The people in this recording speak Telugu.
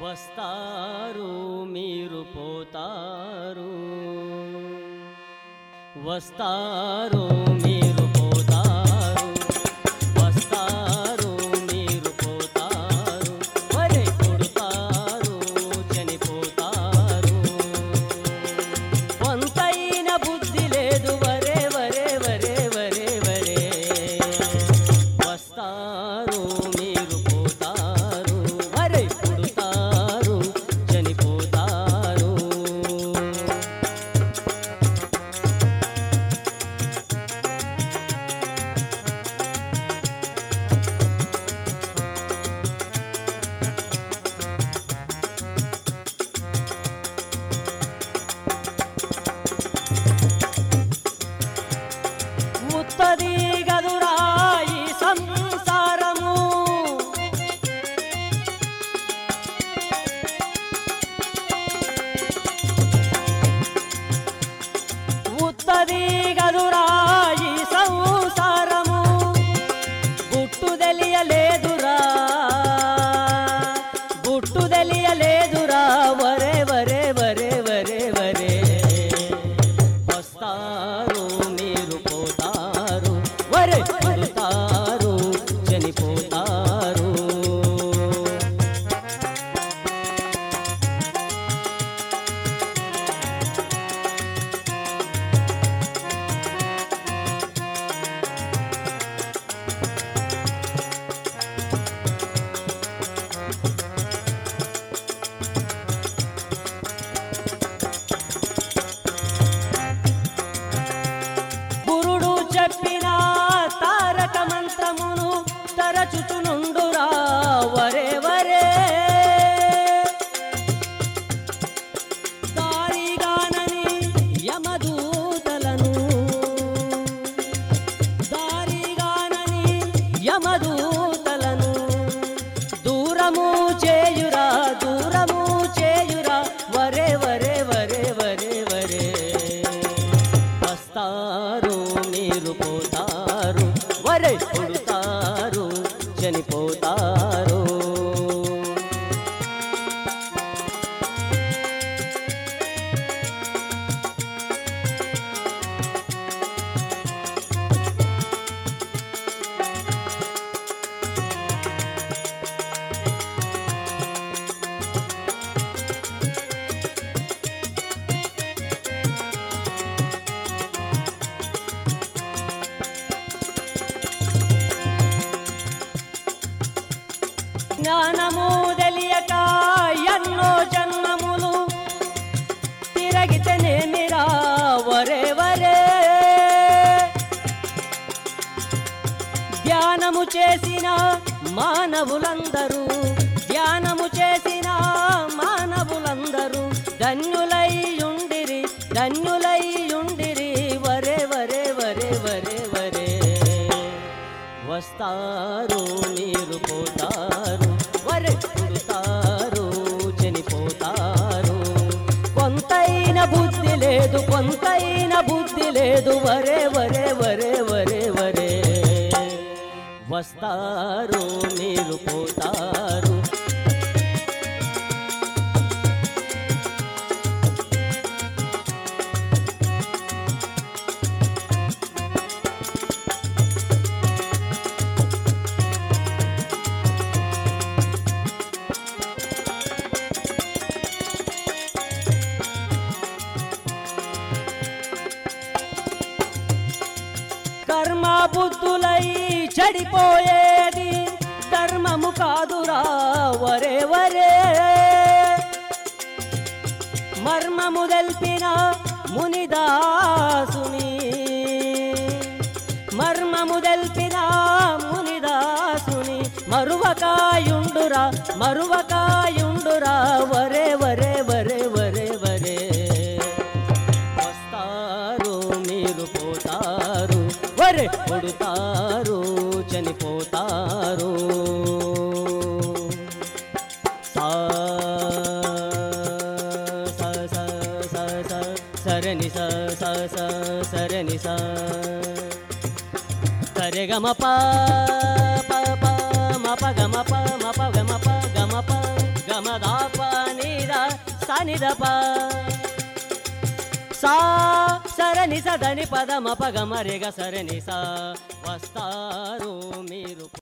వస్తారు మీరు పోతారు వస్తారు మీరు పోతారు వస్తారు మీరు పోతారు వరే కొడుతారు చనిపోతారు కొంతైన బుద్ధి లేదు వరే వరే వరే వరే వరే వస్తారు మీరు పోతారు వరే పుడతారు చనిపోతారు ముత్తది గదురా ఈ సంసారము ఉత్తది గదురా ఈ సంసారము గుట్టు తెలియలేదురా గుట్టు తెలియలేదురా వరే వరే వరే వరే వరే వస్తారు మీరు పోతారు వరే పడతారు చనిపోతారు గురుడు చెప్పిన తారక మంత్రమును తరచుచునుండురా వరే వరే దారిగానని యమదూతలను దారిగానని యమదూతలను దూరము చేయురా దూరము చేయురా వరే వరే వరే వరే వరే వస్తారు మీరు పోతారు వరే పుడతారు చనిపోతారు జ్ఞానము తెలియక ఎన్నో జన్మములు తిరగితేనేమిరా వరే వరే ధ్యానము చేసిన మానవులందరూ ధ్యానము చేసిన మానవులందరూ ధన్యులై ఉండిరి ధన్యులై ఉండిరి వరే వరే వరే వరే వరే వస్తారు మీరు పోతారు వరే పుడతారు చనిపోతారు కొంతైన బుద్ధి లేదు కొంతైన బుద్ధి లేదు వరే వరే వరే వరే వరే వస్తారు మీరు పోతారు కర్మ బుద్ధులై చెడిపోయేది ధర్మము కాదురా వరే వరే మర్మము తెల్పిన మునిదాసుని మర్మము తెల్పిన మునిదాసుని మరువకాయుండురా మరువకాయుండురా వరే వరే వరే వరే వరే వస్తారు మీరు పోతారు వరే కొడుతారు చనిపోతారు సా స స స స సరని స స స సరని స సరెగమ ప ప ప మ ప గమ ప మ ప గమ ప గమ ప గమ గమదాప నిద సనిదప సా సరని సదని పదమ పగమరిగ సరని సా వస్తారు మీరు